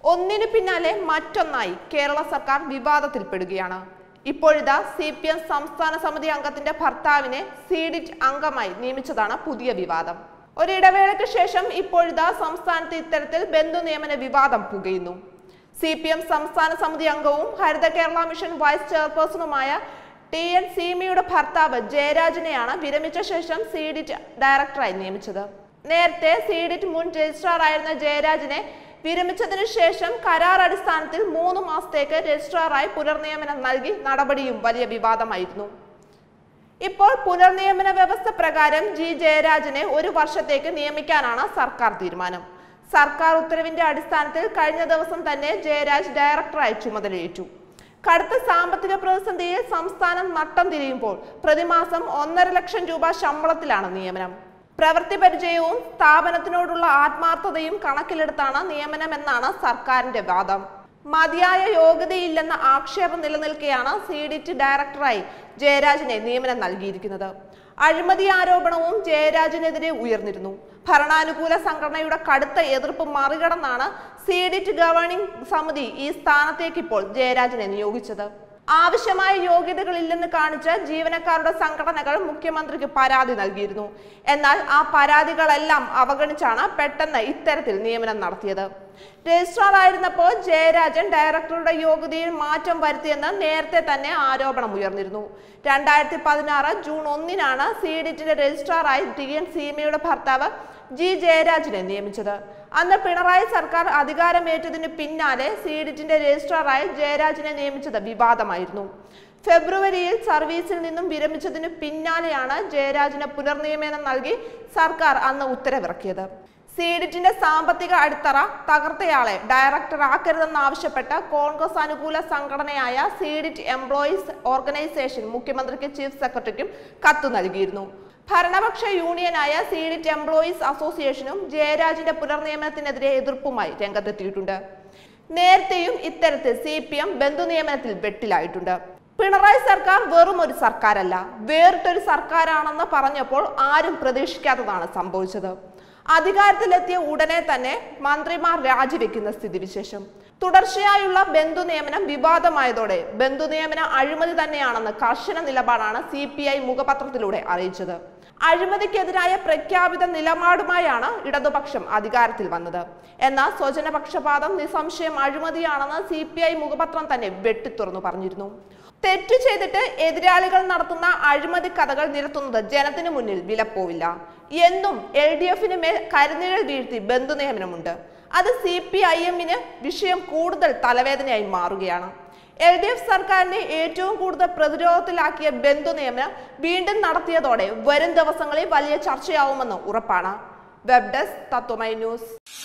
ഒന്നിനു പിന്നാലെ മറ്റൊന്നായി കേരള സർക്കാർ വിവാദത്തിൽപ്പെടുകയാണ് ഇപ്പോഴിതാ സി പി എം സംസ്ഥാന സമിതി അംഗത്തിന്റെ ഭർത്താവിനെ സീഡിറ്റ് അംഗമായി നിയമിച്ചതാണ് പുതിയ വിവാദം ഒരിടവേളയ്ക്ക് ശേഷം ഇപ്പോഴിതാ സംസ്ഥാനത്ത് ഇത്തരത്തിൽ ബന്ധു നിയമന വിവാദം പുകയുന്നു സി പി എം സംസ്ഥാന സമിതി അംഗവും ഹരിത കേരള മിഷൻ വൈസ് ചെയർപേഴ്സണുമായ ടി എൻ സീമയുടെ ഭർത്താവ് ജയരാജനെയാണ് വിരമിച്ച ശേഷം സീഡിറ്റ് ഡയറക്ടറായി നിയമിച്ചത് നേരത്തെ സീഡിറ്റ് മുൻ രജിസ്ട്രാറായിരുന്ന ജയരാജനെ വിരമിച്ചതിനു ശേഷം കരാർ അടിസ്ഥാനത്തിൽ മൂന്ന് മാസത്തേക്ക് രജിസ്ട്രാറായി പുനർനിയമനം നൽകി നടപടിയും വലിയ വിവാദമായിരുന്നു ഇപ്പോൾ പുനർനിയമന വ്യവസ്ഥ പ്രകാരം ജി ജയരാജനെ ഒരു വർഷത്തേക്ക് നിയമിക്കാനാണ് സർക്കാർ തീരുമാനം സർക്കാർ ഉത്തരവിന്റെ അടിസ്ഥാനത്തിൽ കഴിഞ്ഞ ദിവസം തന്നെ ജയരാജ് ഡയറക്ടറായി ചുമതലയേറ്റു കടുത്ത സാമ്പത്തിക പ്രതിസന്ധിയിൽ സംസ്ഥാനം നട്ടം തിരിയുമ്പോൾ പ്രതിമാസം ഒന്നര ലക്ഷം രൂപ ശമ്പളത്തിലാണ് നിയമനം പ്രവൃത്തി പരിചയവും സ്ഥാപനത്തിനോടുള്ള ആത്മാർത്ഥതയും കണക്കിലെടുത്താണ് നിയമനമെന്നാണ് സർക്കാരിന്റെ വാദം മതിയായ യോഗ്യതയില്ലെന്ന ആക്ഷേപം നിലനിൽക്കെയാണ് സിഡിറ്റ് ഡയറക്ടറായി ജയരാജനെ നിയമനം നൽകിയിരിക്കുന്നത് അഴിമതി ആരോപണവും ജയരാജനെതിരെ ഉയർന്നിരുന്നു ഭരണാനുകൂല സംഘടനയുടെ കടുത്ത എതിർപ്പ് മറികടന്നാണ് സിഡിറ്റ് ഗവേണിംഗ് സമിതി ഈ സ്ഥാനത്തേക്ക് ഇപ്പോൾ ജയരാജനെ നിയോഗിച്ചത് ആവശ്യമായ യോഗ്യതകളില്ലെന്ന് കാണിച്ച് ജീവനക്കാരുടെ സംഘടനകൾ മുഖ്യമന്ത്രിക്ക് പരാതി നൽകിയിരുന്നു എന്നാൽ ആ പരാതികളെല്ലാം അവഗണിച്ചാണ് പെട്ടെന്ന് ഇത്തരത്തിൽ നിയമനം നടത്തിയത് രജിസ്ട്രാർ ആയിരുന്നപ്പോൾ ജയരാജൻ ഡയറക്ടറുടെ യോഗ്യതയിൽ മാറ്റം വരുത്തിയെന്ന് നേരത്തെ തന്നെ ആരോപണം ഉയർന്നിരുന്നു രണ്ടായിരത്തി പതിനാറ് ജൂൺ ഒന്നിനാണ് സിഡിറ്റിന്റെ രജിസ്ട്രാറായി ടി എൻ സീമയുടെ ഭർത്താവ് ജി ജയരാജനെ നിയമിച്ചത് അന്ന് പിണറായി സർക്കാർ അധികാരമേറ്റതിന് പിന്നാലെ സിഡിറ്റിന്റെ രജിസ്ട്രാറായി ജയരാജനെ നിയമിച്ചത് വിവാദമായിരുന്നു ഫെബ്രുവരിയിൽ സർവീസിൽ നിന്നും വിരമിച്ചതിന് പിന്നാലെയാണ് ജയരാജന് പുനർനിയമനം നൽകി സർക്കാർ അന്ന് ഉത്തരവിറക്കിയത് സീഡിറ്റിന്റെ സാമ്പത്തിക അടിത്തറ തകർത്തയാളെ ഡയറക്ടറാക്കരുതെന്നാവശ്യപ്പെട്ട് കോൺഗ്രസ് അനുകൂല സംഘടനയായ സീഡിറ്റ് എംപ്ലോയീസ് ഓർഗനൈസേഷൻ മുഖ്യമന്ത്രിക്ക് ചീഫ് സെക്രട്ടറിക്കും കത്ത് നൽകിയിരുന്നു ഭരണപക്ഷ യൂണിയനായ സീഡിറ്റ് എംപ്ലോയീസ് അസോസിയേഷനും ജയരാജിന്റെ പുനർനിയമനത്തിനെതിരെ എതിർപ്പുമായി രംഗത്തെത്തിയിട്ടുണ്ട് നേരത്തെയും ഇത്തരത്തിൽ സി പി എം ബന്ധുനിയമനത്തിൽ വെട്ടിലായിട്ടുണ്ട് പിണറായി സർക്കാർ വെറും ഒരു സർക്കാരല്ല വേറിട്ടൊരു സർക്കാരാണെന്ന് പറഞ്ഞപ്പോൾ ആരും പ്രതീക്ഷിക്കാത്തതാണ് സംഭവിച്ചത് അധികാരത്തിലെത്തിയ ഉടനെ തന്നെ മന്ത്രിമാർ രാജിവെക്കുന്ന സ്ഥിതിവിശേഷം തുടർച്ചയായുള്ള ബന്ധു നിയമനം വിവാദമായതോടെ ബന്ധു നിയമന അഴിമതി തന്നെയാണെന്ന് കർശന നിലപാടാണ് സി പി ഐ മുഖപത്രത്തിലൂടെ അറിയിച്ചത് അഴിമതിക്കെതിരായ പ്രഖ്യാപിത നിലപാടുമായാണ് ഇടതുപക്ഷം അധികാരത്തിൽ വന്നത് എന്നാൽ സ്വജനപക്ഷപാതം നിസ്സംശയം അഴിമതിയാണെന്ന് സി പി ഐ മുഖപത്രം തന്നെ വെട്ടിത്തുറന്നു പറഞ്ഞിരുന്നു തെറ്റു ചെയ്തിട്ട് എതിരാളികൾ നടത്തുന്ന അഴിമതി കഥകൾ നിരത്തുന്നത് ജനത്തിനു മുന്നിൽ വിലപ്പോവില്ല എന്നും എൽ ഡി എഫിന് മേൽ കരുനിഴൽ വീഴ്ത്തി ബന്ധുനിയമനമുണ്ട് അത് സി പി ഐ എമ്മിന് വിഷയം കൂടുതൽ തലവേദനയായി മാറുകയാണ് എൽ ഡി എഫ് സർക്കാരിനെ ഏറ്റവും കൂടുതൽ പ്രതിരോധത്തിലാക്കിയ ബന്ധു നിയമനം വീണ്ടും നടത്തിയതോടെ വരും ദിവസങ്ങളിൽ വലിയ ചർച്ചയാവുമെന്ന് ഉറപ്പാണ് വെബ് ഡെസ്ക് തത്വമൈ ന്യൂസ്